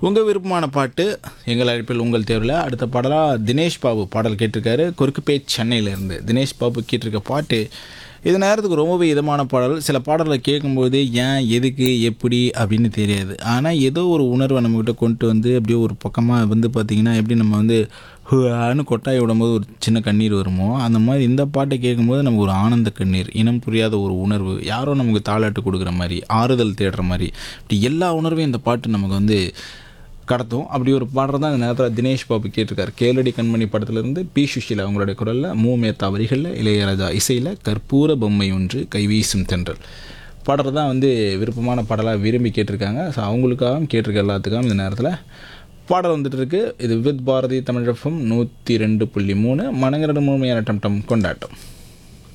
உங்கள் விருப்பமான பாட்டு எங்கள் அழைப்பில் உங்கள் தேர்வில் அடுத்த பாடலாக தினேஷ் பாபு பாடல் கேட்டிருக்காரு கொருக்குப்பேட் சென்னையிலேருந்து தினேஷ் பாபு கேட்டிருக்க பாட்டு இது நேரத்துக்கு ரொம்பவே இதமான பாடல் சில பாடலை கேட்கும்போது ஏன் எதுக்கு எப்படி அப்படின்னு தெரியாது ஆனால் ஏதோ ஒரு உணர்வை நம்மக்கிட்ட கொண்டு வந்து அப்படியே ஒரு பக்கமாக வந்து பார்த்திங்கன்னா எப்படி நம்ம வந்து ஹுன்னு கொட்டாய் விடும்போது ஒரு சின்ன கண்ணீர் வருமோ அந்த மாதிரி இந்த பாட்டை கேட்கும்போது நமக்கு ஒரு ஆனந்த கண்ணீர் இனம் புரியாத ஒரு உணர்வு யாரோ நமக்கு தாளாட்டு கொடுக்குற மாதிரி ஆறுதல் தேடுற மாதிரி இப்படி எல்லா உணர்வையும் இந்த பாட்டு நமக்கு வந்து கடத்தும் அப்படி ஒரு பாடல் தான் இந்த நேரத்தில் தினேஷ் பாபு கேட்டிருக்காரு கேளடி கண்மணி படத்துலேருந்து பி சுஷிலா அவங்களுடைய குரலில் மூ மேத்தா வரிகளில் இளையராஜா இசையில் கற்பூர பொம்மை ஒன்று கைவீசும் தென்றல் பாடல் தான் வந்து விருப்பமான பாடலாக விரும்பி கேட்டிருக்காங்க ஸோ அவங்களுக்காகவும் கேட்டிருக்க எல்லாத்துக்காகவும் இந்த நேரத்தில் பாடல் வந்துட்டு இருக்கு இது வித் பாரதி தமிழ் எஃப்எம் நூற்றி ரெண்டு புள்ளி மூணு மனங்கரடு முழுமையான டம் டம் கொண்டாட்டம்